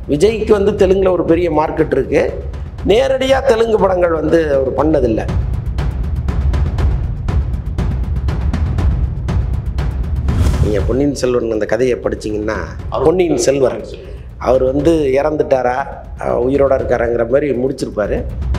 விஜய்க்கு வந்து தெலுங்கில் ஒரு பெரிய மார்க்கெட் இருக்கு நேரடியாக தெலுங்கு படங்கள் வந்து அவர் பண்ணதில்லை நீங்கள் பொன்னியின் செல்வன் அந்த கதையை படிச்சீங்கன்னா பொன்னியின் செல்வர் அவர் வந்து இறந்துட்டாரா அஹ் உயிரோட இருக்காராங்கிற மாதிரி முடிச்சிருப்பாரு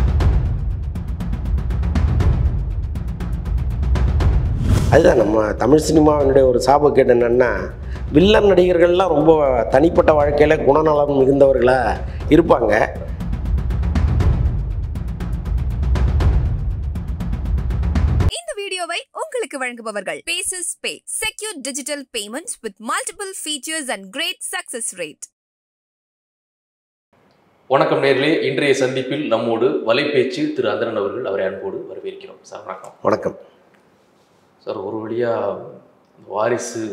அதுதான் நம்ம தமிழ் சினிமாவினுடைய ஒரு சாபக்கேடு என்னென்னா வில்லன் நடிகர்கள்லாம் ரொம்ப தனிப்பட்ட வாழ்க்கையில் குணநலம் மிகுந்தவர்களாக இருப்பாங்க இந்த வீடியோவை உங்களுக்கு வழங்குபவர்கள் paces pay secure digital payments with multiple features and great success rate வணக்கம் நேர்களே இன்றைய சந்திப்பில் நம்மோடு வலைபேச்சு திரு அந்தரன் அவர்கள் அவரை அன்போடு வரவேற்கிறோம் சார் வணக்கம் வணக்கம் சார் ஒரு வழியா வாரிசு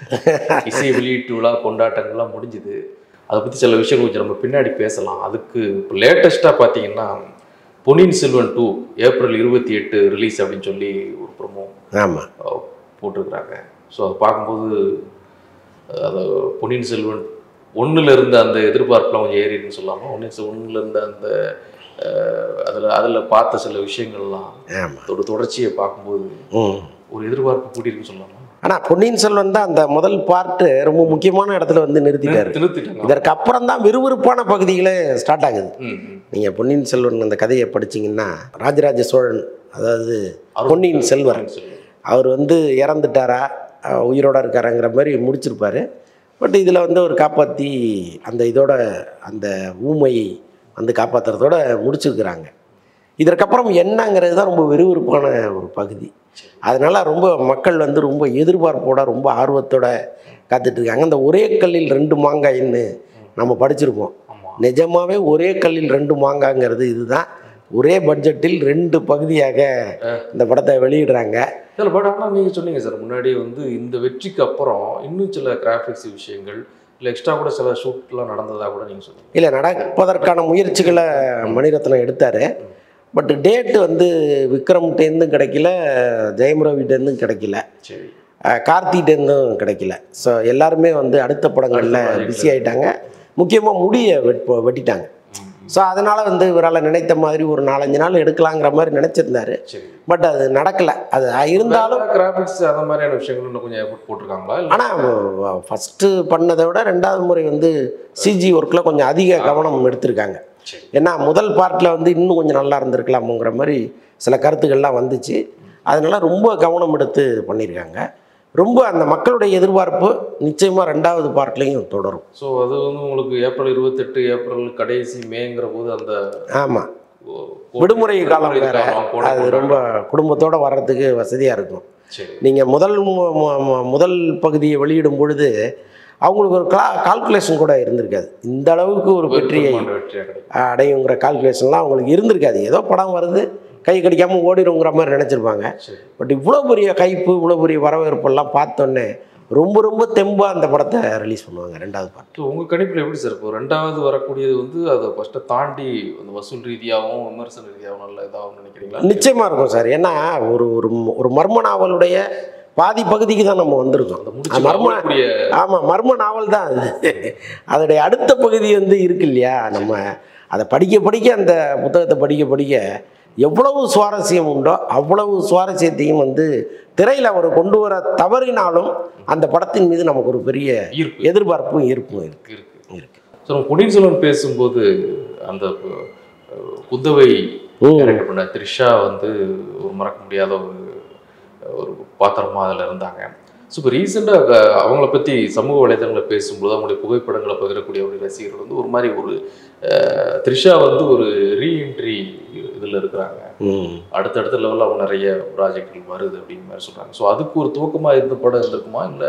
இசை வெளியீட்டு விழா கொண்டாட்டங்கள்லாம் முடிஞ்சுது அதை பற்றி சில விஷயங்கள் கொஞ்சம் நம்ம பின்னாடி பேசலாம் அதுக்கு இப்போ லேட்டஸ்ட்டாக பார்த்தீங்கன்னா பொன்னியின் செல்வன் டூ ஏப்ரல் இருபத்தி எட்டு ரிலீஸ் அப்படின்னு சொல்லி ஒரு ப்ரொமோ ஆமாம் போட்டிருக்கிறாங்க ஸோ அதை பார்க்கும்போது அஹ், அது பொன்னியின் செல்வன் ஒன்றில் இருந்த அந்த எதிர்பார்ப்புலாம் கொஞ்சம் ஏறிடுன்னு சொல்லாமல் ஒன்றின் செல் ஒன்றில் இருந்த அந்த அதில் அதில் பார்த்த சில விஷயங்கள்லாம் ஆமாம் ஒரு தொடர்ச்சியை பார்க்கும்போது ம் ஒரு எதிர்பார்ப்பு கூட்டியிருக்குன்னு சொல்லலாமா ஆனால் பொன்னியின் செல்வன் தான் அந்த முதல் பார்ட்டு ரொம்ப முக்கியமான இடத்துல வந்து நிறுத்திட்டாரு திருத்திட்டாங்க இதற்கு அப்புறம் தான் விறுவிறுப்பான பகுதிகளே ஸ்டார்ட் ஆகுது ம், ம். நீங்கள் பொன்னியின் செல்வன் அந்த கதையை படிச்சீங்கன்னா ராஜராஜ சோழன் அதாவது அருள் பொன்னியின் செல்வர் பொன்னியின் செல்வன். அவர் வந்து இறந்துட்டாரா அஹ் உயிரோட இருக்காராங்கிற மாதிரி முடிச்சிருப்பாரு பட் இதில் வந்து அவர் காப்பாற்றி அந்த இதோட அந்த ஊமையை வந்து காப்பாற்றுறதோட முடிச்சிருக்கிறாங்க இதற்கப்புறம் என்னங்கிறது தான் ரொம்ப விறுவிறுப்பான ஒரு பகுதி அதனால் ரொம்ப மக்கள் வந்து ரொம்ப எதிர்பார்ப்போட ரொம்ப ஆர்வத்தோட காத்துட்டு இருக்காங்க அந்த ஒரே கல்லில் ரெண்டு மாங்காயின்னு நம்ம படிச்சிருப்போம் ஆமா நிஜமாவே ஒரே கல்லில் ரெண்டு மாங்காங்கிறது இதுதான் ஒரே பட்ஜெட்டில் ரெண்டு பகுதியாக இந்த படத்தை வெளியிடுறாங்க இல்லை பட் ஆனால் நீங்கள் சொன்னீங்க சார் முன்னாடி வந்து இந்த வெற்றிக்கு அப்புறம் இன்னும் சில கிராஃபிக்ஸ் விஷயங்கள் இல்லை எக்ஸ்ட்ரா கூட சில ஷூட்லாம் நடந்ததா கூட நீங்கள் சொன்னீங்க இல்லை நடப்பதற்கான முயற்சிகளை மணிரத்னம் எடுத்தார் பட் டேட்டு வந்து விக்ரம்கிட்டேருந்தும் கிடைக்கல ஜெயம் ரவிட்டேருந்தும் கிடைக்கல சரி அஹ் கார்த்திகிட்டேருந்தும் கிடைக்கல ஸோ எல்லாருமே வந்து அடுத்த படங்களில் அடுத்த project ல. பிஸி ஆயிட்டாங்க முக்கியமாக முடியை வெட் வெட்டிட்டாங்க ஸோ அதனால் வந்து இவரால் நினைத்த மாதிரி ஒரு நாலஞ்சு நாள் எடுக்கலாங்கிற மாதிரி நினச்சிருந்தாரு சரி பட் அது நடக்கலை அது இருந்தாலும் கிராஃபிக்ஸ் அந்த மாதிரியான விஷயங்கள் இன்னும் கொஞ்சம் எஃபோர்ட் போட்டிருக்காங்களா இல்லை ஆனால் ஃபஸ்ட்டு பண்ணதை விட ரெண்டாவது முறை வந்து சிஜி ஒர்க்கில் கொஞ்சம் அதிக கவனம் எடுத்திருக்காங்க சரி ஏன்னா முதல் பார்ட்டில் வந்து இன்னும் கொஞ்சம் நல்லா இருந்திருக்கலாமுங்கிற மாதிரி சில கருத்துக்கள்லாம் வந்துச்சு அதனால ரொம்ப கவனம் எடுத்து பண்ணியிருக்காங்க ரொம்ப அந்த மக்களுடைய எதிர்பார்ப்பு நிச்சயமாக ரெண்டாவது பார்ட்லேயும் தொடரும் ஸோ அது வந்து உங்களுக்கு ஏப்ரல் இருபத்தெட்டு ஏப்ரல் கடைசி மேங்கிற போது அந்த ஆமாம் ஓ- விடுமுறை காலம் வேற காலம், கோடை அது காலம். ரொம்ப குடும்பத்தோடு வர்றதுக்கு வசதியாக இருக்கும் சரி நீங்கள் முதல் மு- மு- மு- முதல் பகுதியை வெளியிடும் பொழுது அவங்களுக்கு ஒரு கா கால்குலேஷன் கூட இருந்திருக்காது இந்த அளவுக்கு ஒரு வெற்றியை பெரும்பாலான வெற்றியா கிடைக்கும் அடையுங்கிற கால்குலேஷன்லாம் அவங்களுக்கு இருந்திருக்காது ஏதோ படம் வருது கை கடிக்காமல் ஓடிடுங்கிற மாதிரி நினச்சிருப்பாங்க சரி பட் இவ்வளோ பெரிய கைப்பு இவ்வளோ பெரிய வரவேற்பெல்லாம் பார்த்தோன்னே ரொம்ப ரொம்ப தெம்பாக அந்த படத்தை ரிலீஸ் பண்ணுவாங்க ரெண்டாவது பார்ட் ஸோ உங்கள் கணிப்பில் எப்படி சார் இப்போ ரெண்டாவது வரக்கூடியது வந்து அதை ஃபஸ்ட்டை தாண்டி அந்த வசூல் ரீதியாகவும் விமர்சன ரீதியாகவும் நல்ல இதாகவும் நினைக்கிறீங்களா நிச்சயமாக இருக்கும் சார் ஏன்னா ஒரு ஒரு ஒரு மர்ம நாவலுடைய பாதி பகுதிக்கு தான் நம்ம வந்திருக்கோம் அந்த அது முடிச்சு மர்ம வரக்கூடிய ஆமாம் மர்ம நாவல் தான் அது அதோடைய அடுத்த பகுதி வந்து இருக்கு இல்லையா நம்ம அதை படிக்க படிக்க அந்த புத்தகத்தை படிக்க படிக்க எவ்வளவு சுவாரஸ்யம் உண்டோ அவ்வளவு சுவாரஸ்யத்தையும் வந்து திரையில் அவர் கொண்டு வர தவறினாலும் அந்த படத்தின் மீது நமக்கு ஒரு பெரிய ஈர்ப்பு எதிர்பார்ப்பும் ஈர்ப்பும் இருக்கு இருக்கு இருக்கு ஸோ நம்ம பொன்னியின் செல்வன் பேசும்போது அந்த அஹ், குந்தவை ம். கேரக்டர் பண்ண த்ரிஷா வந்து ஒரு மறக்க முடியாத ஒரு ஒரு பாத்திரமா அதில் இருந்தாங்க ஸோ இப்போ ரீசெண்டாக அவங்கள பற்றி சமூக வலைதளங்களில் பேசும்போது அவங்களுடைய புகைப்படங்களை பகிரக்கூடிய ஒரு ரசிகர்கள் வந்து ஒரு மாதிரி ஒரு அஹ், த்ரிஷா வந்து ஒரு ரீஎன்ட்ரி இதில் இருக்கிறாங்க ம் அடுத்தடுத்த லெவலில் அவங்க நிறைய ப்ராஜெக்ட்கள் வருது அப்படிங்கிற மாதிரி சொல்கிறாங்க ஸோ அதுக்கு ஒரு துவக்கமாக இருந்த படம் இருந்திருக்குமா இல்லை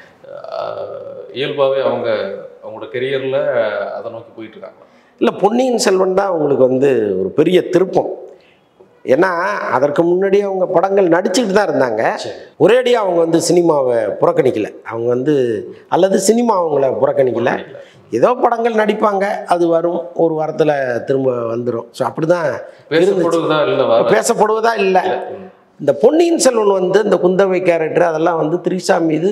இயல்பாகவே அவங்க அவங்களோட கெரியரில் அதை நோக்கி போயிட்டு இருக்காங்களா இல்லை பொன்னியின் செல்வன் தான் அவங்களுக்கு வந்து ஒரு பெரிய திருப்பம் ஏன்னா அதற்கு முன்னாடி அவங்க படங்கள் நடிச்சுக்கிட்டு தான் இருந்தாங்க சரி ஒரேடியாக அவங்க வந்து சினிமாவை புறக்கணிக்கல அவங்க வந்து அல்லது சினிமா அவங்கள புறக்கணிக்கல ஏதோ படங்கள் நடிப்பாங்க அது வரும் ஒரு வாரத்தில் திரும்ப வந்துடும் ஸோ அப்படி தான் பேசப்படுவதா இல்லை வர பேசப்படுவதா இல்லை இல்ல. இந்த பொன்னியின் செல்வன் வந்து இந்த குந்தவை கேரக்டர் அதெல்லாம் வந்து திரிஷா மீது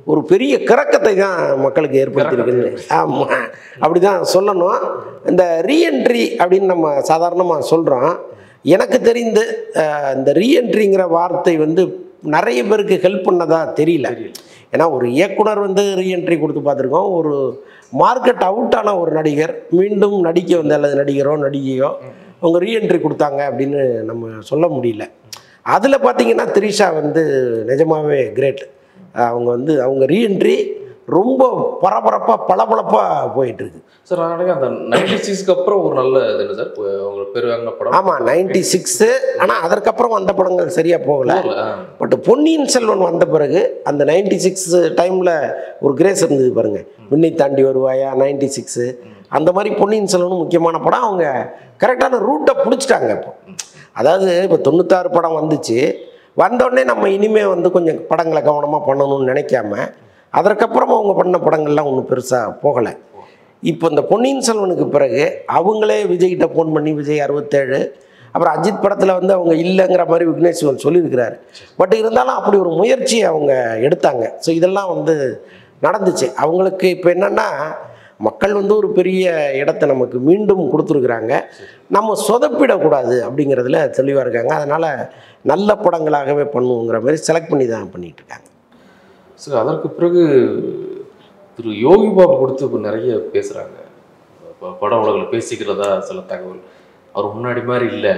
ஒரு பெரிய கிறக்கத்தை தான் மக்களுக்கு ஏற்படுத்தியிருக்குன்னு ஆமாம் அப்படி தான் சொல்லணும் இந்த ரீஎன்ட்ரி அப்படின்னு நம்ம சாதாரணமாக சொல்கிறோம் எனக்கு தெரிந்து அஹ், இந்த ரீஎன்ட்ரிங்கிற வார்த்தை வந்து நிறைய பேருக்கு ஹெல்ப் பண்ணதா தெரியல ஏன்னா ஒரு இயக்குனர் வந்து ரீஎன்ட்ரி கொடுத்து பார்த்துருக்கோம் ஒரு மார்க்கெட் அவுட் ஆன ஒரு நடிகர் மீண்டும் நடிக்க வந்த அல்லது நடிகரோ நடிகையோ அவங்க ரீஎன்ட்ரி கொடுத்தாங்க அப்படின்னு நம்ம சொல்ல முடியல அதில் பார்த்தீங்கன்னா திரிஷா வந்து நிஜமாவே கிரேட் அவங்க வந்து அவங்க ரீஎன்ட்ரி ரொம்ப பரபரப்பாக பளபளப்பாக போயிட்டு இருக்கு சார் நான் நினைக்கிறேன் அந்த நைன்டி சிக்ஸ்க்கு அப்புறம் ஒரு நல்ல இது இல்லை சார் இப்போ உங்களுக்கு பேர் வாங்கின படம் ஆமாம் நைன்டி சிக்ஸு ஆனால் அதற்கப்புறம் வந்த படங்கள் சரியாக போகல போகல, ஆ. பட் பொன்னியின் செல்வன் வந்த பிறகு அந்த நைன்டி சிக்ஸ் டைமில் ஒரு கிரேஸ் இருந்தது பாருங்க விண்ணை தாண்டி வருவாயா நைன்டி சிக்ஸு அந்த மாதிரி பொன்னியின் செல்வனும் முக்கியமான படம் அவங்க கரெக்டான ரூட்டை பிடிச்சிட்டாங்க இப்போ அதாவது இப்போ தொண்ணூத்தாறு படம் வந்துச்சு வந்தோடனே நம்ம இனிமே வந்து கொஞ்சம் படங்களை கவனமாக பண்ணணும்னு நினைக்காம அதற்கப்புறமா அவங்க பண்ண படங்கள்லாம் ஒன்றும் பெருசாக போகலை இப்போ இந்த பொன்னியின் செல்வனுக்கு பிறகு அவங்களே விஜய்கிட்ட ஃபோன் பண்ணி விஜய் அறுபத்தேழு அப்புறம் அஜித் படத்தில் வந்து அவங்க இல்லைங்கிற மாதிரி விக்னேஷ் சிவன் சொல்லியிருக்கிறாரு பட் இருந்தாலும் அப்படி ஒரு முயற்சி அவங்க எடுத்தாங்க ஸோ இதெல்லாம் வந்து நடந்துச்சு அவங்களுக்கு இப்போ என்னென்னா மக்கள் வந்து ஒரு பெரிய இடத்த நமக்கு மீண்டும் கொடுத்துருக்குறாங்க நம்ம சொதப்பிடக்கூடாது அப்படிங்கிறதுல தெளிவாக இருக்காங்க அதனால் நல்ல படங்களாகவே பண்ணுவோங்கிற மாதிரி செலக்ட் பண்ணி தான் பண்ணிட்டு இருக்காங்க சார் அதற்கு பிறகு திரு யோகி பாபு கொடுத்து இப்போ நிறைய பேசுகிறாங்க பட உலகில் பேசிக்கிறதா சில தகவல் அவர் முன்னாடி மாதிரி இல்லை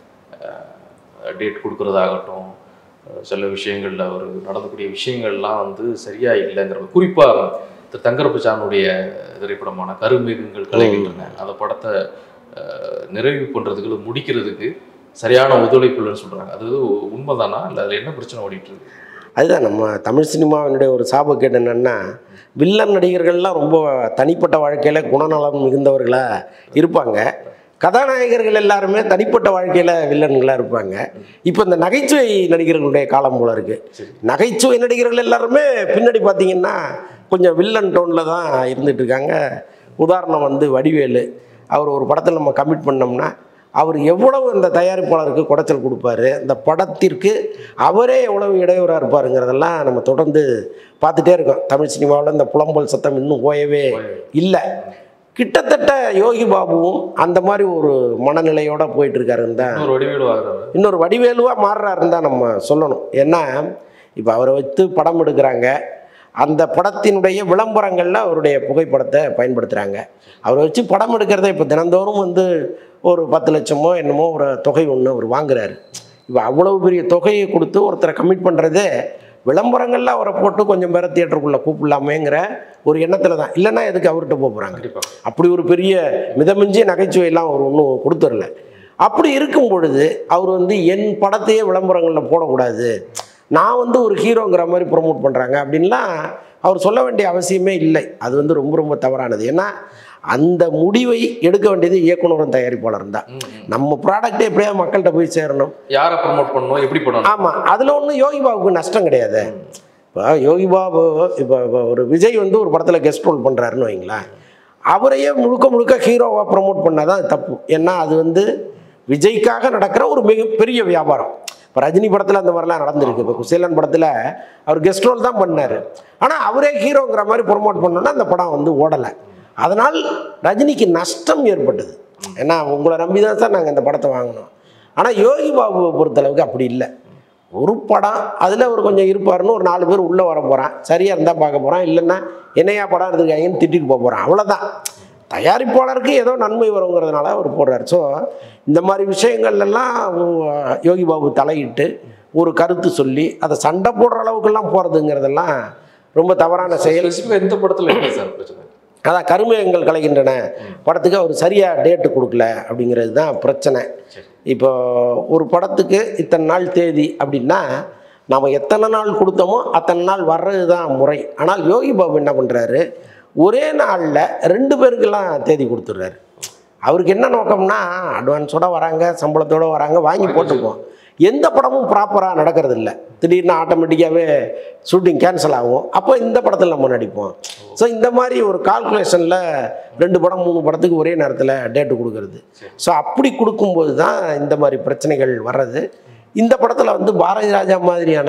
டேட் கொடுக்குறதாகட்டும் அஹ் சில விஷயங்களில் அவர் நடந்தக்கூடிய விஷயங்கள்லாம் வந்து சரியா இல்லைங்கிற குறிப்பாக திரு தங்கரபச்சானுடைய திரைப்படமான கருமேகங்கள் கலைகின்றன அந்த படத்தை அஹ், நிறைவு பண்ணுறதுக்கு முடிக்கிறதுக்கு சரியான ஒத்துழைப்பு இல்லைன்னு சொல்கிறாங்க அது உண்மைதானா இல்லை அதில் என்ன பிரச்சனை ஓடிட்டு இருக்கு அதுதான் நம்ம தமிழ் சினிமாவினுடைய ஒரு சாபக்கேடு என்னென்னா வில்லன் நடிகர்கள்லாம் ரொம்ப தனிப்பட்ட வாழ்க்கையில் குணநலம் மிகுந்தவர்களாக இருப்பாங்க கதாநாயகர்கள் எல்லாருமே தனிப்பட்ட வாழ்க்கையில் வில்லன்களாக இருப்பாங்க இப்போ இந்த நகைச்சுவை நடிகர்களுடைய காலம் போல இருக்குது நகைச்சுவை நடிகர்கள் எல்லாருமே பின்னாடி பார்த்தீங்கன்னா கொஞ்சம் வில்லன் டோனில் தான் இருந்துட்டு இருக்காங்க உதாரணம் வந்து வடிவேலு அவர் ஒரு படத்தில் நம்ம கமிட் பண்ணோம்னா அவர் எவ்வளவு அந்த தயாரிப்பாளருக்கு குடைச்சல் கொடுப்பாரு அந்த படத்திற்கு அவரே எவ்வளவு இடையூறாக இருப்பாருங்கிறதெல்லாம் நம்ம தொடர்ந்து பார்த்துட்டே இருக்கோம் தமிழ் சினிமாவில் இந்த புலம்பல் சத்தம் இன்னும் போயவே இல்லை கிட்டத்தட்ட யோகி பாபுவும் அந்த மாதிரி ஒரு மனநிலையோட போயிட்டு இருக்காருன்னு தான் இன்னொரு வடிவேலு ஆகிறாரு இன்னொரு வடிவேலுவாக மாறுறாருன்னு தான் நம்ம சொல்லணும் ஏன்னா இப்போ அவரை வைத்து படம் எடுக்கிறாங்க அந்த படத்தினுடைய விளம்பரங்களில் அவருடைய புகைப்படத்தை பயன்படுத்துகிறாங்க அவரை வச்சு படம் எடுக்கிறத இப்போ தினந்தோறும் வந்து ஒரு பத்து லட்சமோ என்னமோ ஒரு தொகை ஒன்று அவர் வாங்குறாரு இப்போ அவ்வளவு பெரிய தொகையை கொடுத்து ஒருத்தரை கமிட் பண்ணுறதே விளம்பரங்களில் அவரை போட்டு கொஞ்சம் பேரை தியேட்டருக்குள்ளே கூப்பிடலாமேங்கிற ஒரு எண்ணத்தில் தான் இல்லைன்னா எதுக்கு அவர்கிட்ட போக போகிறாங்க கண்டிப்பாக அப்படி ஒரு பெரிய மிதமிஞ்சிய நகைச்சுவையெல்லாம் அவர் ஒன்றும் கொடுத்துடல அப்படி இருக்கும் பொழுது அவர் வந்து என் படத்தையே விளம்பரங்களில் போடக்கூடாது நான் வந்து ஒரு ஹீரோங்கிற மாதிரி ப்ரொமோட் பண்ணுறாங்க அப்படின்லாம் அவர் சொல்ல வேண்டிய அவசியமே இல்லை அது வந்து ரொம்ப ரொம்ப தவறானது ஏன்னா அந்த முடிவை எடுக்க வேண்டியது இயக்குனரும் தயாரிப்பாளரும் தான் நம்ம ப்ராடக்ட் எப்படியா மக்கள்கிட்ட போய் சேரணும் யாரை ப்ரமோட் பண்ணணும் எப்படி பண்ணணும் ஆமாம் அதில் ஒன்றும் யோகி பாபுக்கு நஷ்டம் கிடையாது இப்போ யோகி பாபு இப்போ இப்போ ஒரு விஜய் வந்து ஒரு படத்தில் கெஸ்ட் ரோல் பண்ணுறாருன்னு வைங்களேன் அவரையே முழுக்க முழுக்க ஹீரோவாக ப்ரமோட் பண்ணால் தான் தப்பு ஏன்னா அது வந்து விஜய்க்காக நடக்கிற ஒரு மிகப்பெரிய வியாபாரம் இப்போ ரஜினி படத்தில் அந்த மாதிரிலாம் நடந்திருக்கு இப்போ குசேலன் படத்தில் அவர் கெஸ்ட் ரோல் தான் பண்ணார் ஆனால் அவரே ஹீரோங்கிற மாதிரி ப்ரொமோட் பண்ணோன்னா அந்த படம் வந்து ஓடலை அதனால் ரஜினிக்கு நஷ்டம் ஏற்பட்டது ஏன்னா உங்களை நம்பி தான் சார் நாங்கள் இந்த படத்தை வாங்கினோம் ஆனால் யோகி பாபுவை பொறுத்தளவுக்கு அப்படி இல்லை ஒரு படம் அதில் அவர் கொஞ்சம் இருப்பாருன்னு ஒரு நாலு பேர் உள்ளே வர போகிறான் சரியாக இருந்தால் பார்க்க போகிறான் இல்லைன்னா என்னையா படம் எடுத்துருக்காங்கன்னு திட்டிட்டு போக போகிறான் அவ்வளோதான் தயாரிப்பாளருக்கு ஏதோ நன்மை வருங்கிறதுனால அவர் போடுறார் ஸோ இந்த மாதிரி விஷயங்கள்லாம் யோகி பாபு தலையிட்டு ஒரு கருத்து சொல்லி அதை சண்டை போடுற அளவுக்கெல்லாம் போகிறதுங்கிறதெல்லாம் ரொம்ப தவறான செயல் ஸ்பெசிஃபிக்காக எந்த படத்தில் என்ன சார் பிரச்சனை அதான் கருமேகங்கள் கலைகின்றன படத்துக்கு அவர் சரியாக டேட்டு கொடுக்கல அப்படிங்கிறது தான் பிரச்சனை இப்போ ஒரு படத்துக்கு இத்தனை நாள் தேதி அப்படின்னா நாம் எத்தனை நாள் கொடுத்தோமோ அத்தனை நாள் வர்றது தான் முறை ஆனால் யோகி பாபு என்ன பண்ணுறாரு ஒரே நாளில் ரெண்டு பேருக்கெல்லாம் தேதி கொடுத்துட்றாரு அவருக்கு என்ன நோக்கம்னா அட்வான்ஸோட வராங்க சம்பளத்தோட வராங்க வாங்கி போட்டுப்போம் எந்த படமும் ப்ராப்பராக நடக்கிறது இல்லை திடீர்னு ஆட்டோமேட்டிக்காகவே ஷூட்டிங் கேன்சல் ஆகும் அப்போ இந்த படத்தில் நம்ம நடிப்போம் ஸோ இந்த மாதிரி ஒரு கால்குலேஷனில் ரெண்டு படம் மூணு படத்துக்கு ஒரே நேரத்தில் டேட்டு கொடுக்கறது ஸோ அப்படி கொடுக்கும்போது தான் இந்த மாதிரி பிரச்சனைகள் வர்றது இந்த படத்தில் வந்து பாரதி ராஜா மாதிரியான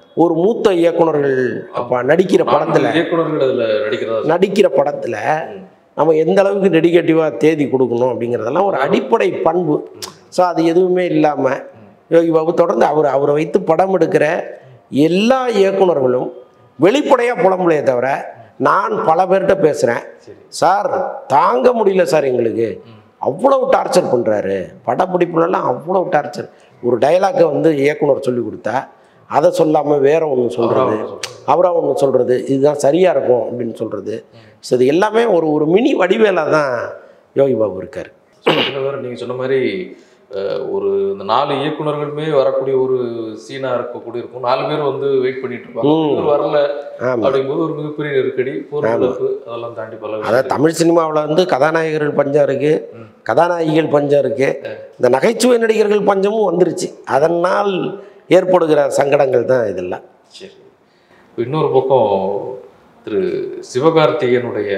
ஒரு மூத்த இயக்குனர்கள் அப்ப நடிக்கிற படத்தில் நான்கு இயக்குனர்கள் அதுல நடிக்கிறதா நடிக்கிற படத்தில் நம்ம எந்த அளவுக்கு டெடிகேட்டிவாக தேதி கொடுக்கணும் அப்படிங்கிறதெல்லாம் ஒரு அடிப்படை பண்பு ஸோ அது எதுவுமே இல்லாமல் யோகி பாபு தொடர்ந்து அவர் அவரை வைத்து படம் எடுக்கிற எல்லா இயக்குனர்களும் வெளிப்படையாக புலம்பலையே தவிர நான் பல பேர்கிட்ட பேசுகிறேன் சரி சார் தாங்க முடியல சார் எங்களுக்கு அவ்வளவு டார்ச்சர் பண்ணுறாரு படப்பிடிப்புலலாம் அவ்வளவு டார்ச்சர் ஒரு டயலாக்கை வந்து இயக்குனர் சொல்லி கொடுத்தா அதை சொல்லாமல் வேற ஒன்று சொல்கிறது அவராக ஒன்று சொல்கிறது இதுதான் சரியாக இருக்கும் அப்படின்னு சொல்கிறது ஸோ இது எல்லாமே ஒரு ஒரு மினி வடிவேலா தான் யோகி பாபு இருக்கார் சில பேர் நீங்க சொன்ன மாதிரி அஹ், ஒரு இந்த நாலு இயக்குனர்களுமே வரக்கூடிய ஒரு சீனா இருக்கக்கூடிய இருக்கும் நாலு பேர் வந்து வெயிட் பண்ணிட்டு இருப்பாங்க ம். இவர் வரல ஆமாம் அப்படிங்கும்போது ஒரு மிகப்பெரிய நெருக்கடி பொருளிழப்பு அதெல்லாம் தாண்டி பல அதாவது விஷயங்கள். தமிழ் சினிமாவில் வந்து கதாநாயகர்கள் பஞ்சம் இருக்குது ம். கதாநாயகிகள் பஞ்சம் இருக்குது இந்த நகைச்சுவை நடிகர்கள் பஞ்சமும் வந்துருச்சு அதனால் ஏற்படுகிற சங்கடங்கள் தான் இதெல்லாம் சரி இப்ப இன்னொரு பக்கம் திரு சிவகார்த்திகேயனுடைய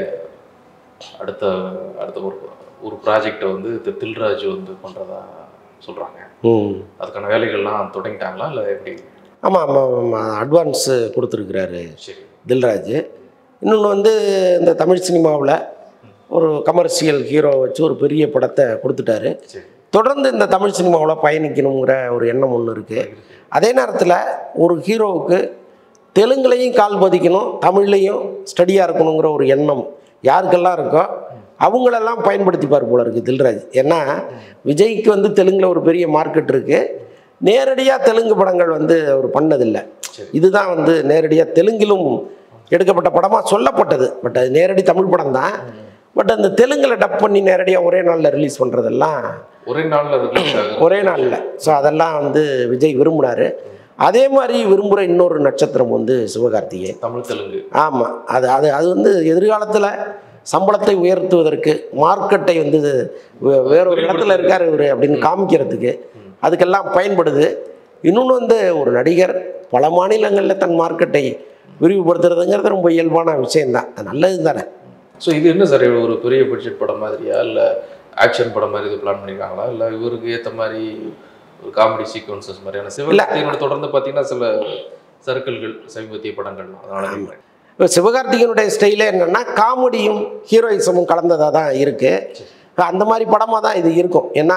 அடுத்த அடுத்த ஒரு ஒரு ப்ராஜெக்டை வந்து திரு தில்ராஜ் வந்து பண்றதா சொல்றாங்க ம் அதுக்கான வேலைகள்லாம் தொடங்கிட்டாங்களா இல்லை எப்படி ஆமாம் ஆமாம் ஆமாம் அட்வான்ஸு கொடுத்துருக்குறாரு சரி தில்ராஜ் இன்னொன்று வந்து இந்த தமிழ் சினிமாவில் ஒரு கமர்ஷியல் ஹீரோ வச்சு ஒரு பெரிய படத்தை கொடுத்துட்டாரு சரி தொடர்ந்து இந்த தமிழ் சினிமாவில் பயணிக்கணுங்கிற ஒரு எண்ணம் ஒன்று இருக்குது அதே நேரத்தில் ஒரு ஹீரோவுக்கு தெலுங்குலையும் கால் பதிக்கணும் தமிழ்லையும் ஸ்டடியாக இருக்கணுங்கிற ஒரு எண்ணம் யாருக்கெல்லாம் இருக்கோ அவங்களெல்லாம் பயன்படுத்திப்பார் போல இருக்குது தில்ராஜ் ஏன்னா விஜய்க்கு வந்து தெலுங்கில் ஒரு பெரிய மார்க்கெட் இருக்குது நேரடியாக தெலுங்கு படங்கள் வந்து அவர் பண்ணதில்லை சரி. இதுதான் வந்து நேரடியாக தெலுங்கிலும் எடுக்கப்பட்ட படமாக சொல்லப்பட்டது பட் அது நேரடி தமிழ் படம் தான் பட் அந்த தெலுங்கில் டப் பண்ணி நேரடியாக ஒரே நாளில் ரிலீஸ் பண்ணுறதெல்லாம் ஒரே நாள்ல ரிலீஸ் ஆகுது ஒரே நாளில் ஸோ அதெல்லாம் வந்து விஜய் விரும்பினார் அதே மாதிரி விரும்புகிற இன்னொரு நட்சத்திரம் வந்து சிவகார்த்திகேயன் தமிழ் தெலுங்கு ஆமாம் அது அது அது வந்து எதிர்காலத்தில் சம்பளத்தை உயர்த்துவதற்கு மார்க்கெட்டை வந்து வே- வேறொரு இடத்துல இருக்கார் இவர் அப்படின்னு காமிக்கிறதுக்கு அதுக்கெல்லாம் பயன்படுது இன்னொன்று வந்து ஒரு நடிகர் பல மாநிலங்களில் தன் மார்க்கெட்டை விரிவுபடுத்துறதுங்கிறது ரொம்ப இயல்பான விஷயம்தான் அது நல்லது தானே ஸோ இது என்ன சார் ஒரு பெரிய பட்ஜெட் படம் மாதிரியா இல்லை ஆக்ஷன் படம் மாதிரி இது பிளான் பண்ணிருக்காங்களா இல்லை இவருக்கு ஏற்ற மாதிரி ஒரு காமெடி சீக்வன்சஸ் மாதிரியான சிவகார்த்திகேயனோட தொடர்ந்து பார்த்தீங்கன்னா சில சர்க்கிள்கள் சமீபத்திய படங்கள்லாம் அதனால கேட்குறேன். இப்போ சிவகார்த்திகேயனுடைய ஸ்டைலே என்னென்னா காமெடியும் ஹீரோயிசமும் கலந்ததாக தான் இருக்குது அந்த மாதிரி படமாக தான் இது இருக்கும் ஏன்னா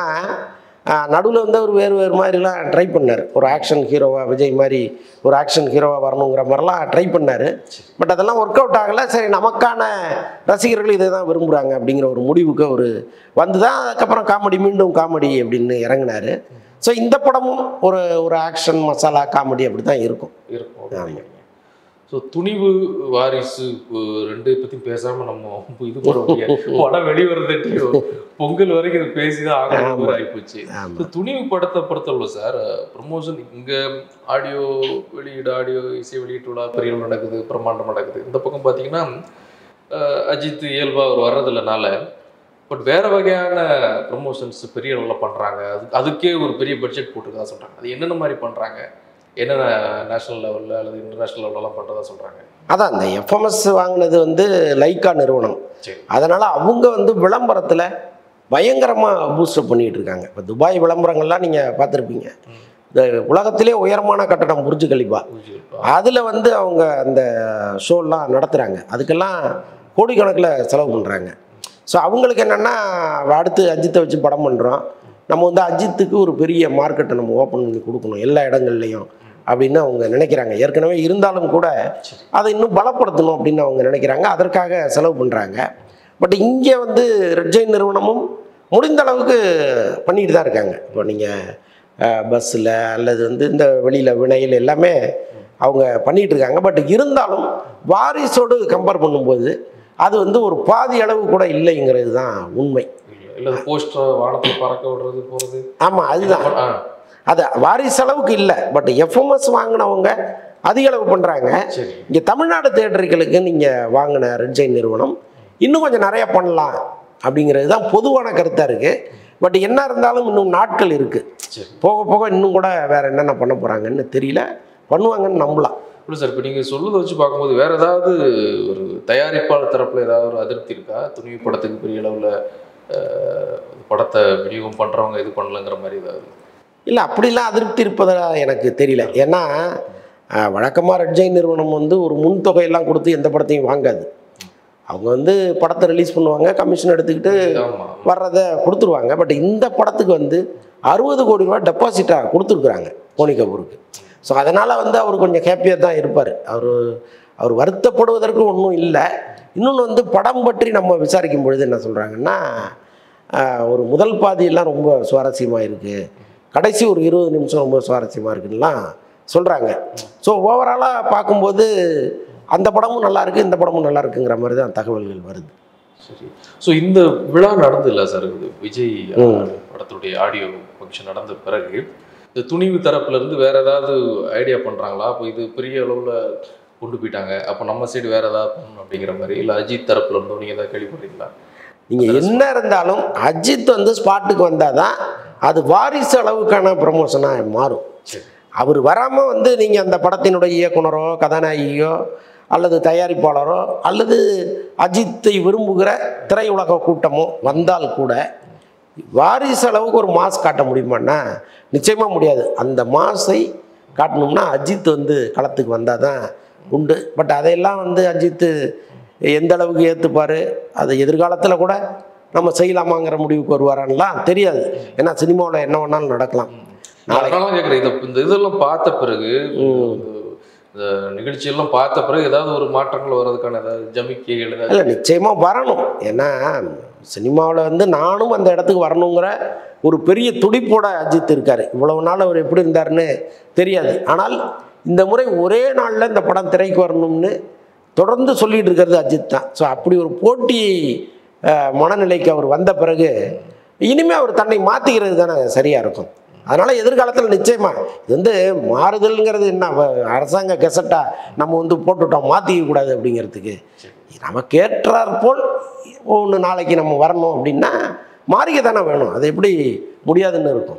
நடுவில் வந்து அவர் வேறு வேறு மாதிரிலாம் ட்ரை பண்ணார் ஒரு ஆக்ஷன் ஹீரோவாக விஜய் மாதிரி ஒரு ஆக்ஷன் ஹீரோவாக வரணுங்கிற மாதிரிலாம் ட்ரை பண்ணார் பட் அதெல்லாம் ஒர்க் அவுட் ஆகலை சரி நமக்கான ரசிகர்கள் இதை தான் விரும்புகிறாங்க அப்படிங்கிற ஒரு முடிவுக்கு அவர் வந்து தான் அதுக்கப்புறம் காமெடி மீண்டும் காமெடி அப்படின்னு இறங்கினார் ஸோ இந்த படமும் ஒரு ஒரு ஆக்ஷன் மசாலா காமெடி அப்படி தான் இருக்கும் இருக்கும் ஸோ துணிவு வாரிசு இப்போ ரெண்டு பற்றியும் பேசாமல் நம்ம இது பண்ண முடியாது படம் வெளிவரதுக்கு பொங்கல் வரைக்கும் இது பேசி தான் ஆகணும் ஆகிப்போச்சு ஆமாம் ஸோ துணிவு படத்தை பொறுத்தவரை சார் ப்ரமோஷன் இங்கே ஆடியோ வெளியீடு ஆடியோ இசை வெளியீட்டு விழா பெரிய அளவு நடக்குது பிரம்மாண்டம் நடக்குது இந்த பக்கம் பார்த்தீங்கன்னா அஹ், அஜித் இயல்பாக அவர் வர்றதுலனால பட் வேற வகையான ப்ரமோஷன்ஸ் பெரிய அளவில் பண்ணுறாங்க அது அதுக்கே ஒரு பெரிய பட்ஜெட் போட்டுருக்கா சொல்கிறாங்க அது என்னென்ன மாதிரி பண்ணுறாங்க என்னென்ன நேஷனல் லெவலில் அல்லது இன்டர்நேஷனல் லெவலெலாம் பண்ணுறதா சொல்கிறாங்க அதான் அந்த எஃப்எம்எஸ் வாங்கினது வந்து லைக்கா நிறுவனம் சரி அதனால் அவங்க வந்து விளம்பரத்தில் பயங்கரமாக பூஸ்டப் பண்ணிகிட்டு இருக்காங்க இப்போ துபாய் விளம்பரங்கள்லாம் நீங்கள் பார்த்துருப்பீங்க இந்த உலகத்திலே உயரமான கட்டடம் புர்ஜ் கலிபா அதில் வந்து அவங்க அந்த ஷோலாம் நடத்துகிறாங்க அதுக்கெல்லாம் கோடிக்கணக்கில் செலவு பண்ணுறாங்க ஸோ அவங்களுக்கு என்னென்னா அடுத்து அஜித்தை வச்சு படம் பண்ணுறோம் நம்ம வந்து அஜித்துக்கு ஒரு பெரிய மார்க்கெட்டை நம்ம ஓப்பன் பண்ணி கொடுக்கணும் எல்லா இடங்கள்லையும் அப்படின்னு அவங்க நினைக்கிறாங்க ஏற்கனவே இருந்தாலும் கூட அதை இன்னும் பலப்படுத்தணும் அப்படின்னு அவங்க நினைக்கிறாங்க அதற்காக செலவு பண்ணுறாங்க பட் இங்கே வந்து ரெட் ஜெயின் நிறுவனமும் முடிந்த அளவுக்கு பண்ணிட்டு தான் இருக்காங்க இப்போ நீங்கள் பஸ்ஸில் அல்லது வந்து இந்த வெளியில் வினையில் எல்லாமே அவங்க பண்ணிட்டு இருக்காங்க பட் இருந்தாலும் வாரிசோடு கம்பேர் பண்ணும்போது அது வந்து ஒரு பாதி அளவு கூட இல்லைங்கிறது தான் உண்மை இல்லை போஸ்டர் வானத்தில் பறக்க விடுறது போகிறது ஆமாம் அதுதான் ஆ அது வாரிசு அளவுக்கு இல்லை பட் எஃப்எம்எஸ் வாங்கினவங்க அதிக அளவு பண்ணுறாங்க சரி இங்கே தமிழ்நாடு தேட்டர்களுக்கு நீங்கள் வாங்கின ரெட் ஜெயின் நிறுவனம் இன்னும் கொஞ்சம் நிறைய பண்ணலாம் அப்படிங்கிறது தான் பொதுவான கருத்தாக இருக்குது பட் என்ன இருந்தாலும் இன்னும் நாட்கள் இருக்குது சரி போக போக இன்னும் கூட வேறு என்னென்ன பண்ண போகிறாங்கன்னு தெரியல பண்ணுவாங்கன்னு நம்பலாம் இல்லை சார் இப்போ நீங்கள் சொல்லுறதை வச்சு பார்க்கும்போது வேற ஏதாவது ஒரு தயாரிப்பாளர் தரப்பில் ஏதாவது ஒரு அதிருப்தி இருக்கா துணிவு படத்துக்கு பெரிய அளவில் படத்தை விநியோகம் பண்ணுறவங்க இது பண்ணலங்கிற மாதிரி ஏதாவது இல்லை அப்படிலாம் அதிருப்தி இருப்பதா எனக்கு தெரியல ஏன்னா வழக்கமாக ரெட் ஜெயின் நிறுவனம் வந்து ஒரு முன் தொகையெல்லாம் கொடுத்து எந்த படத்தையும் வாங்காது அவங்க வந்து படத்தை ரிலீஸ் பண்ணுவாங்க கமிஷன் எடுத்துக்கிட்டு ஆமா வர்றதை கொடுத்துருவாங்க பட் இந்த படத்துக்கு வந்து அறுபது கோடி ரூபா டெபாசிட்டாக கொடுத்துருக்குறாங்க போனி கபூருக்கு ஸோ அதனால் வந்து அவர் கொஞ்சம் ஹாப்பியாக தான் இருப்பார் அவர் அவர் வருத்தப்படுவதற்கு ஒன்றும் இல்லை இன்னொன்று வந்து படம் பற்றி நம்ம விசாரிக்கும் பொழுது என்ன சொல்கிறாங்கன்னா ஒரு முதல் பாதியெல்லாம் ரொம்ப சுவாரஸ்யமாக இருக்குது கடைசி ஒரு இருபது நிமிஷம் ரொம்ப சுவாரஸ்யமாக இருக்குன்னுலாம் சொல்கிறாங்க ஸோ ஓவராலாக பார்க்கும்போது அந்த படமும் நல்லா இருக்கு இந்த படமும் நல்லா இருக்குங்கிற மாதிரி தான் தகவல்கள் வருது சரி ஸோ இந்த விழா நடந்து இல்லை சார் இது விஜய் அஹ், படத்துடைய ஆடியோ ஃபங்க்ஷன் நடந்த பிறகு இந்த துணிவு தரப்புல இருந்து வேற ஏதாவது ஐடியா பண்றாங்களா அப்போ இது பெரிய அளவுல கொண்டு போயிட்டாங்க அப்போ நம்ம சைடு வேற ஏதாவது பண்ணணும் அப்படிங்கிற மாதிரி இல்லை அஜித் தரப்புல இருந்தோ நீங்க ஏதாவது கேள்விப்படுறீங்களா நீங்கள் என்ன இருந்தாலும் அஜித் வந்து ஸ்பாட்டுக்கு வந்தால் தான் அது வாரிசு அளவுக்கான ப்ரமோஷனாக மாறும் சரி அவர் வராமல் வந்து நீங்கள் அந்த படத்தினுடைய இயக்குனரோ கதாநாயகியோ அல்லது தயாரிப்பாளரோ அல்லது அஜித்தை விரும்புகிற திரையுலக கூட்டமோ வந்தால் கூட வாரிசு அளவுக்கு ஒரு மாஸ் காட்ட முடியுமான்னா நிச்சயமாக முடியாது அந்த மாஸை காட்டணும்னா அஜித் வந்து களத்துக்கு வந்தால் தான் உண்டு பட் அதையெல்லாம் வந்து அஜித்து எந்த அளவுக்கு ஏற்றுப்பார் அது எதிர்காலத்தில் கூட நம்ம செய்யலாமாங்கிற முடிவுக்கு வருவாரான்லாம் தெரியாது ஏன்னா சினிமாவில் என்ன வேணாலும் நடக்கலாம் நான் அதனால கேட்குறேன் இதை இந்த இதெல்லாம் பார்த்த பிறகு இந்த- இந்த நிகழ்ச்சியெல்லாம் பார்த்த பிறகு ஏதாவது ஒரு மாற்றங்கள் வர்றதுக்கான ஏதாவது ஜமிக்கைகள் ஏதாவது இல்லை நிச்சயமாக வரணும் ஏன்னா சினிமாவில் வந்து நானும் அந்த இடத்துக்கு வரணுங்கிற ஒரு பெரிய துடிப்போட அஜித் இருக்கார் இவ்வளவு நாள் அவர் எப்படி இருந்தாருன்னு தெரியாது ஆனால் இந்த முறை ஒரே நாளில் இந்த படம் திரைக்கு வரணும்னு தொடர்ந்து சொல்லிட்டு இருக்கிறது அஜித் தான் ஸோ அப்படி ஒரு போட்டி அஹ், மனநிலைக்கு அவர் வந்த பிறகு இனிமேல் அவர் தன்னை மாற்றிக்கிறது தானே சரியாக இருக்கும் அதனால் எதிர்காலத்தில் நிச்சயமாக இது வந்து மாறுதல்ங்கிறது என்ன வ- அரசாங்க கெசட்டா நம்ம வந்து போட்டுட்டோம் மாற்றிக்க கூடாது அப்படிங்கிறதுக்கு நமக்கு ஏற்றாற் போல் ஒன்று நாளைக்கு நம்ம வரணும் அப்படின்னா மாறிக்க தானே வேணும் அது எப்படி முடியாதுன்னு இருக்கும்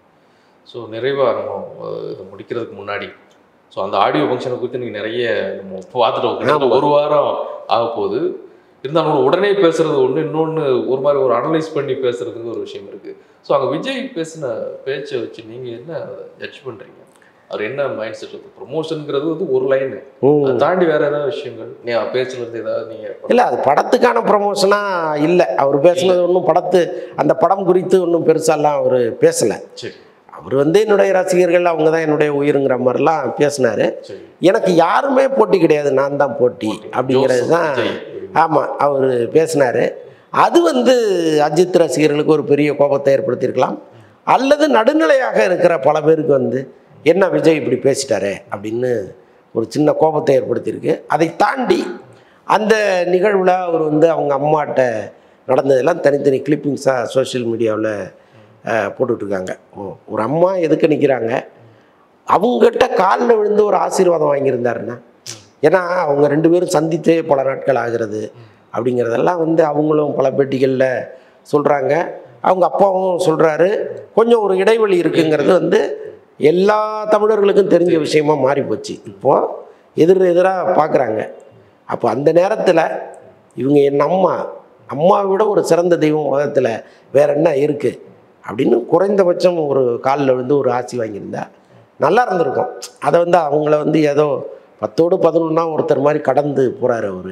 ஸோ நிறைவாக நம்ம அஹ், இதை முடிக்கிறதுக்கு முன்னாடி ஸோ அந்த ஆடியோ ஃபங்க்ஷனை குறித்து நீங்கள் நிறைய நம்ம பார்த்துட்டோம் கிட்டத்தட்ட ஒரு வாரம் ஆக போகுது இருந்தாலும் கூட உடனே பேசுறது ஒன்று இன்னொன்று ஒரு மாதிரி ஒரு அனலைஸ் பண்ணி பேசுறதுக்கு ஒரு விஷயம் இருக்கு ஸோ அங்கே விஜய் பேசின பேச்சை வச்சு நீங்கள் என்ன ஜட்ஜ் பண்ணுறீங்க அவர் என்ன மைண்ட் செட் இருக்கு ப்ரொமோஷனுங்கிறது வந்து ஒரு லைனு ம். அதை தாண்டி வேற ஏதாவது விஷயங்கள் நீ பேச்சுல இருந்து ஏதாவது நீங்கள் இல்லை அது படத்துக்கான ப்ரமோஷனாக இல்லை அவர் பேசுனது ஒன்றும் படத்து அந்த படம் குறித்து ஒன்றும் பெருசாலாம் அவர் பேசலை சரி அவர் வந்து என்னுடைய ரசிகர்கள் அவங்க தான் என்னுடைய உயிருங்கிற மாதிரிலாம் பேசினார் சரி எனக்கு யாருமே போட்டி கிடையாது நான் தான் போட்டி அப்படிங்கிறது ஜோசப் தான் விஜய். ஆமாம் அவர் பேசினார் அது வந்து அஜித் ரசிகர்களுக்கு ஒரு பெரிய கோபத்தை ஏற்படுத்தியிருக்கலாம் அல்லது நடுநிலையாக இருக்கிற பல பேருக்கு வந்து என்ன விஜய் இப்படி பேசிட்டாரே அப்படின்னு ஒரு சின்ன கோபத்தை ஏற்படுத்தியிருக்கு அதை தாண்டி அந்த நிகழ்வில் அவர் வந்து அவங்க அம்மாட்ட நடந்ததெல்லாம் தனித்தனி கிளிப்பிங்ஸாக சோஷியல் மீடியாவில் போட்டுட்ருக்காங்க ஓ ஒரு அம்மா எதுக்கு நிற்கிறாங்க அவங்ககிட்ட காலில் விழுந்து ஒரு ஆசீர்வாதம் வாங்கியிருந்தாருன்னா ஏன்னா அவங்க ரெண்டு பேரும் சந்தித்தே பல நாட்கள் ஆகிறது அப்படிங்கிறதெல்லாம் வந்து அவங்களும் பல பேட்டிகளில் சொல்கிறாங்க அவங்க அப்பாவும் சொல்கிறாரு கொஞ்சம் ஒரு இடைவெளி இருக்குங்கிறது வந்து எல்லா தமிழர்களுக்கும் தெரிஞ்ச விஷயமா மாறி போச்சு இப்போது எதிர் எதிராக பார்க்குறாங்க அப்போ அந்த நேரத்தில் இவங்க என் அம்மா அம்மாவை விட ஒரு சிறந்த தெய்வம் உலகத்தில் வேற என்ன இருக்குது அப்படின்னு குறைந்தபட்சம் ஒரு காலில் விழுந்து ஒரு ஆசி வாங்கியிருந்தா நல்லா இருந்திருக்கும் அதை வந்து அவங்கள வந்து ஏதோ பத்தோடு பதினொன்னா ஒருத்தர் மாதிரி கடந்து போகிறாரு அவர்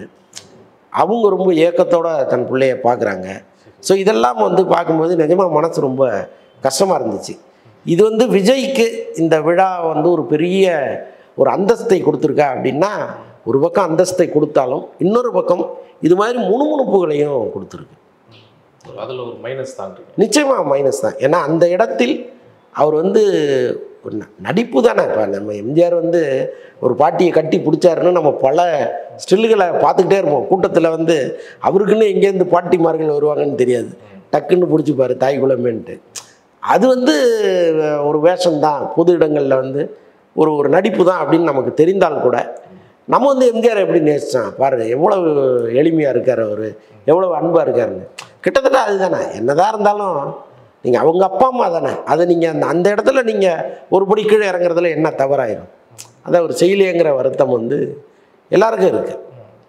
அவங்க ரொம்ப ஏக்கத்தோட தன் பிள்ளைய பார்க்குறாங்க ஸோ இதெல்லாம் வந்து பார்க்கும்போது நிஜமாக மனசு ரொம்ப கஷ்டமாக இருந்துச்சு இது வந்து விஜய்க்கு இந்த விழா வந்து ஒரு பெரிய ஒரு அந்தஸ்தை கொடுத்துருக்கா அப்படின்னா ஒரு பக்கம் அந்தஸ்தை கொடுத்தாலும் இன்னொரு பக்கம் இது மாதிரி முணுமுணுப்புகளையும் கொடுத்துருக்கு அதில் ஒரு மைனஸ் தான்றீங்க நிச்சயமாக மைனஸ் தான் ஏன்னா அந்த இடத்தில் அவர் வந்து ஒரு ந- நடிப்பு தானே இப்போ நம்ம எம்ஜிஆர் வந்து ஒரு பாட்டியை கட்டி பிடிச்சாருன்னு நம்ம பல ஸ்டில்லுகளை பார்த்துக்கிட்டே இருப்போம் கூட்டத்தில் வந்து அவருக்குன்னு எங்கேருந்து பாட்டிமார்கள் வருவாங்கன்னு தெரியாது டக்குன்னு பிடிச்சிப்பாரு தாய் குலமேன்ட்டு அது வந்து அஹ், ஒரு வேஷம்தான் பொது இடங்களில் வந்து ஒரு ஒரு நடிப்பு தான் அப்படின்னு நமக்கு தெரிந்தால் கூட நம்ம வந்து எம்ஜிஆர் எப்படி நேசிச்சான் பாரு எவ்வளவு எளிமையாக இருக்கார் அவர் எவ்வளவு அன்பாக இருக்காருன்னு கிட்டத்தட்ட அதுதானே என்னதான் இருந்தாலும் நீங்கள் அவங்க அப்பா அம்மா தானே அதை நீங்கள் அந்த அந்த இடத்துல நீங்கள் ஒரு படி கீழே இறங்குறதுல என்ன தவறாயிரும் அதை ஒரு செய்யலையேங்கிற வருத்தம் வந்து எல்லாருக்கும் இருக்குது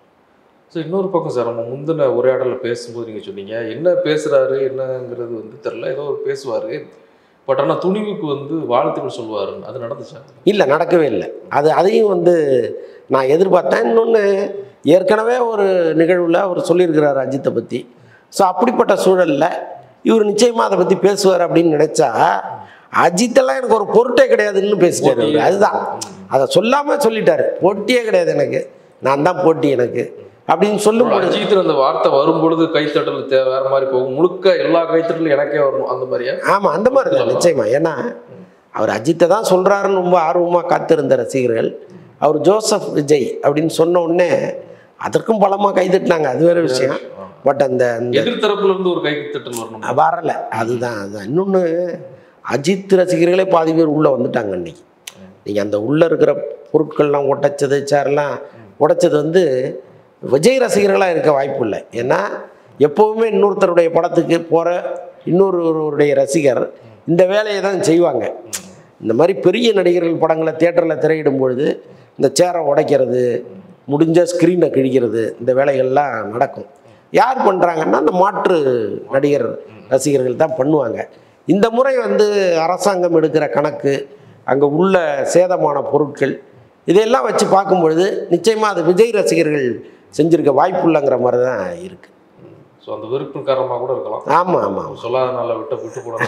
ஸோ இன்னொரு பக்கம் சார் நம்ம முந்தின உரையாடலில் பேசும்போது நீங்கள் சொன்னீங்க என்ன பேசுகிறாரு என்னங்கிறது வந்து தெரில ஏதோ ஒரு பேசுவார் பட் ஆனால் துணிவுக்கு வந்து வாழ்த்துக்கள் சொல்லுவாரு அது நடந்துச்சா இல்லை நடக்கவே இல்லை அது அதையும் வந்து நான் எதிர்பார்த்தேன் இன்னொன்று ஏற்கனவே ஒரு நிகழ்வில் அவர் சொல்லியிருக்கிறார் அஜித்தை பற்றி ஸோ அப்படிப்பட்ட சூழலில் இவர் நிச்சயமாக அதை பற்றி பேசுவார் அப்படின்னு நினச்சா அஜித்தெல்லாம் எனக்கு ஒரு பொருட்டே கிடையாதுன்னு பேசிட்டாரு அவரு. அதுதான் அதை சொல்லாமல் சொல்லிட்டாரு போட்டியே கிடையாது எனக்கு நான் தான் போட்டி எனக்கு அப்படின்னு சொல்லும் பொழுது அஜித் அந்த வார்த்தை வரும்பொழுது கைத்தட்டல் தே வேற மாதிரி போகும் முழுக்க எல்லா கைத்தட்டலும் எனக்கே வரணும் அந்த மாதிரியா ஆமாம் அந்த மாதிரி தான் நிச்சயமா ஏன்னா அவர் அஜித்தை தான் சொல்கிறாருன்னு ரொம்ப ஆர்வமாக காத்திருந்த ரசிகர்கள் அவர் ஜோசப் விஜய் அப்படின்னு சொன்ன உடனே அதற்கும் பலமாக கைதட்டினாங்க அது வேற விஷயம் பட் அந்த அந்த எதிர்த்தரப்புல இருந்து ஒரு கைத்தட்டல் வரணும் வரல அதுதான் அதுதான் இன்னொன்று அஜித் ரசிகர்களே பாதி பேர் உள்ளே வந்துட்டாங்க அன்னைக்கு நீங்கள் அந்த உள்ளே இருக்கிற பொருட்கள்லாம் உடைச்சது சேரெல்லாம் உடைச்சது வந்து விஜய் ரசிகர்களாக இருக்க வாய்ப்பு இல்லை ஏன்னா எப்போவுமே இன்னொருத்தருடைய படத்துக்கு போகிற இன்னொருவருடைய ரசிகர் இந்த வேலையை தான் செய்வாங்க இந்த மாதிரி பெரிய நடிகர்கள் படங்களை தேட்டரில் திரையிடும் பொழுது இந்த சேரை உடைக்கிறது முடிஞ்ச ஸ்க்ரீனை கிழிக்கிறது இந்த வேலைகள்லாம் நடக்கும் யார் பண்ணுறாங்கன்னா அந்த மாற்று நடிகர் ரசிகர்கள் தான் பண்ணுவாங்க இந்த முறை வந்து அரசாங்கம் எடுக்கிற கணக்கு அங்கே உள்ள சேதமான பொருட்கள் இதையெல்லாம் வச்சு பார்க்கும்பொழுது நிச்சயமாக அது விஜய் ரசிகர்கள் செஞ்சுருக்க வாய்ப்புள்ளங்கிற மாதிரி தான் இருக்குது ஸோ அந்த வெறுப்பின் காரணமாக கூட இருக்கலாம் ஆமாம் ஆமாம் சொல்லாதனால விட்டு விட்டு கூட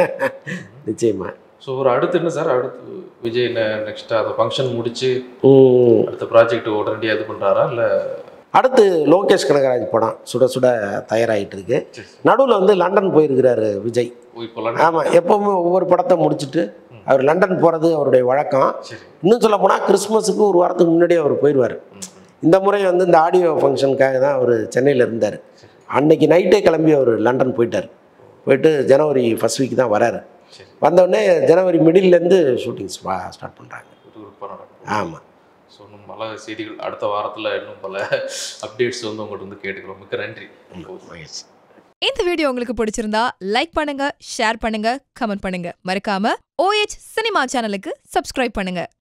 நிச்சயமாக ஸோ ஒரு அடுத்து என்ன சார் அடுத்து விஜய் நெக்ஸ்ட் அந்த ஃபங்க்ஷன் முடிச்சு உம், அடுத்த ப்ராஜெக்ட் உடனடியாக இது பண்ணுறாரா இல்லை அடுத்து லோகேஷ் கனகராஜ் படம் சுட சுட தயாராகிட்டு இருக்கு நடுவில் வந்து லண்டன் போயிருக்கிறாரு விஜய் இப்போலாம் ஆமாம் எப்போவுமே ஒவ்வொரு படத்தை முடிச்சுட்டு அவர் லண்டன் போகிறது அவருடைய வழக்கம் சரி இன்னும் சொல்ல போனால் கிறிஸ்மஸுக்கு ஒரு வாரத்துக்கு முன்னாடியே அவர் போயிடுவார் இந்த முறை வந்து இந்த ஆடியோ ஃபங்க்ஷனுக்காக தான் அவர் சென்னையில் இருந்தார் அன்னைக்கு நைட்டே கிளம்பி அவர் லண்டன் போயிட்டார் போயிட்டு ஜனவரி ஃபர்ஸ்ட் வீக் தான் வராரு சரி வந்தோடனே ஜனவரி மிடில்லேருந்து ஷூட்டிங் ஸ்டார்ட் பண்ணுறாங்க விறுவிறுப்பா நடக்கும் ஆமாம் ஸோ இன்னும் பல செய்திகள் அடுத்த வாரத்தில் இன்னும் பல அப்டேட்ஸ் வந்து உங்கள்கிட்ட வந்து கேட்டுக்கிறோம் மிக்க நன்றி மகிழ்ச்சி இந்த வீடியோ உங்களுக்கு பிடிச்சிருந்தா லைக் பண்ணுங்க ஷேர் பண்ணுங்க கமெண்ட் பண்ணுங்க மறக்காம ஓஎச் சினிமா சேனலுக்கு சப்ஸ்கிரைப் பண்ணுங்க